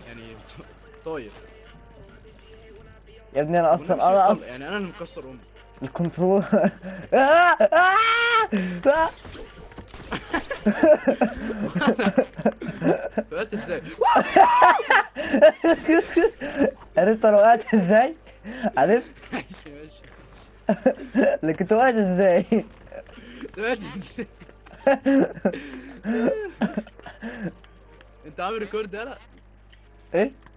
يعني طاير يا ابني انا ونفسي اصلا انا يطلع. اصلا يعني انا اللي مكسر امي الكنترول آه، آه، آه. طلعت ازاي؟ عرفت انا وقعت ازاي؟ عرفت ماشي ماشي اللي كنت واقع ازاي؟ طلعت ازاي؟ انت عامل ريكورد يلا ايه؟